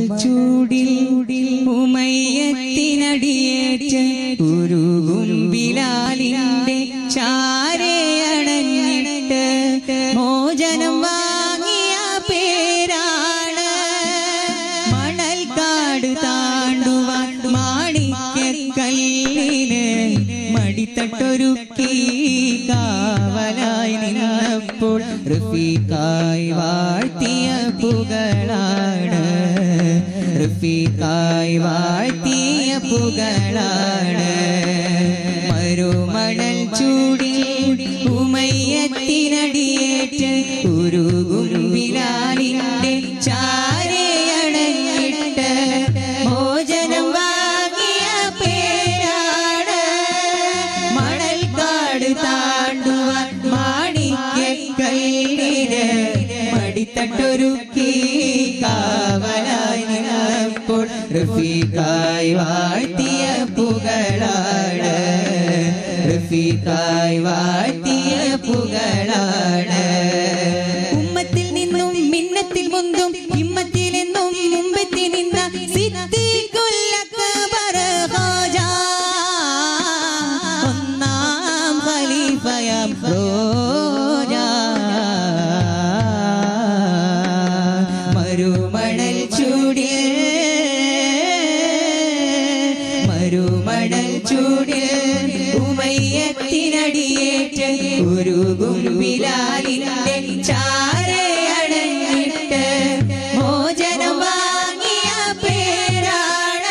ചൂടിൽ ഉമയത്തിനടിയേറ്റ് ഉരുകും ബിലാലിന്റെ ചാരയണഞ്ഞിട്ട് മോചനം വാങ്ങിയ പേരാണ് മണൽക്കാട് താണ്ടുവാൻ മാണിക്കല്ലിന് മടിത്തട്ടൊരുക്കി കാവലായി നിന്നപ്പോൾ റഫീഖായി വാഴ്ത്തിയ പുകളാണ് റഫീഖായി വാഴ്ത്തിയ പുകളാണ് മരുമണൽ ചൂടിൽ ഉമയത്തിനടിയേറ്റ് ഉരുകും ബിലാലിന്റെ ചാരയണഞ്ഞിട്ട് മോചനം വാങ്ങിയ പേരാണ് മണൽക്കാട് താണ്ടുവാൻ മാണിക്കല്ലിന് മടിത്തട്ടൊരുക്കി കാവലായി നിന്നപ്പോൾ റഫീഖായി വാഴ്ത്തിയ പുകളാണ് റഫീഖായി വാഴ്ത്തിയ പുകളാണ് ഉമ്മത്തിൽ നിന്നും മിന്നത്തിൽ മുന്തും ഹിമ്മത്തിൽ നിന്നും മുമ്പത്തിൽ നിന്ന സിദ്ദീഖുൽ അക്ബർ ഖാജ ഒന്നാം ഖലീഫയാം റോജ മരുമണൽ ചൂടിൽ മരുമണൽ ചൂടിൽ ഉമയത്തിനടിയേറ്റ് ഉരുകും ബിലാലിന്റെ ചാരയണഞ്ഞിട്ട് മോചനം വാങ്ങിയ പേരാണ്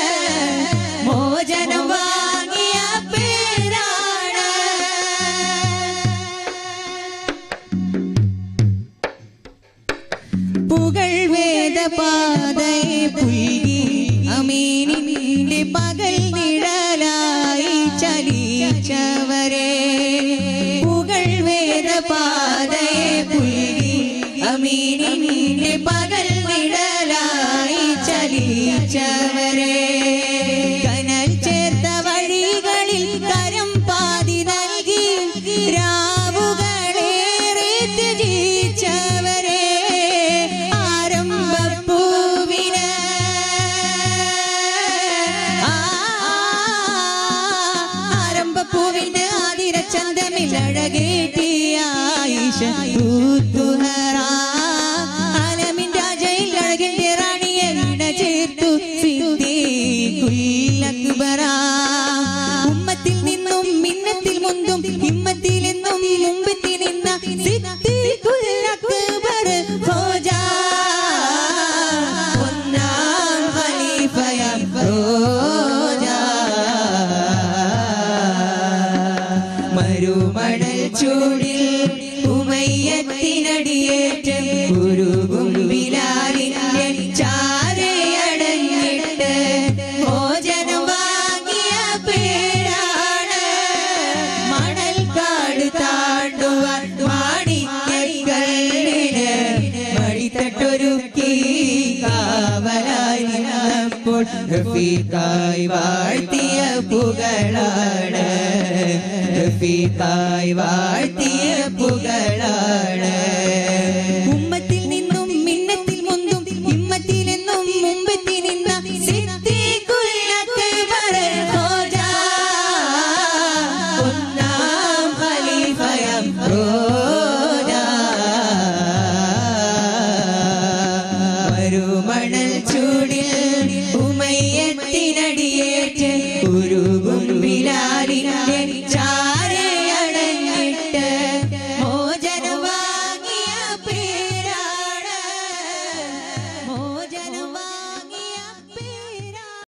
മോചനം വാങ്ങിയ പേരാണ് പുകൾ വേദപാതയെ പുൽകി അമീനിന്റെ പകൽ നിഴലായി ചലിച്ചവരെ പുകൾ വേദപാതയെ പുൽകി അമീനിന്റെ പകൽ നിഴലായി ചലിച്ചവരെ കനൽ ചേർത്ത വഴികളിൽ കരം പാതി നൽകി രാവുകളേറെ ത്യജിച്ചവരെ ആരംഭപ്പൂവിന് ആ, ആരംഭപ്പൂവിന്റെ ആതിര ചന്തമിൽ അഴകേട്ടിയ ആയിഷ തൂത്തുഹറ. ആലമിൻ രാജയിൽ അഴകിന്റെ റാണിയെ ഇണ ചേർത്തു സിദ്ദീഖുൽ അക്ബറ. ഉമ്മത്തിൽ നിന്നും മിന്നത്തിൽ മുന്തും ഹിമ്മത്തിൽ നിന്നും മുമ്പത്തിൽ നിന്ന സിദ്ദീഖുൽ അക്ബർ ഖോജ. ഒന്നാം ഖലീഫയാം ഖോജ. മരുമണൽ ചൂടിൽ ഉമയത്തിനടിയേറ്റ് ഉരുകും ബിലാലിന്റെ ചാരയടഞ്ഞിട്ട് മോചനം വാങ്ങിയ പേരാണ് മണൽക്കാട് താണ്ടുവാൻ മാണിക്കല്ലിന് മടിത്തട്ടൊരുക്കി കാവലായി നിന്നപ്പോൾ റഫീഖായി വാഴ്ത്തിയ പുകളാണ് റഫീഖായി വാഴ്ത്തിയ പുകളാണ് ഉമ്മത്തിൽ നിന്നും മിന്നത്തിൽ മുന്തും ഹിമ്മത്തിൽ നിന്നും മുമ്പത്തിൽ നിന്ന സിദ്ദീഖുൽ അക്ബർ ഖോജ. ഒന്നാം ഖലീഫയാം റോജ. മരുമണൽ ചൂടിൽ ഉമയത്തിനടിയേറ്റ്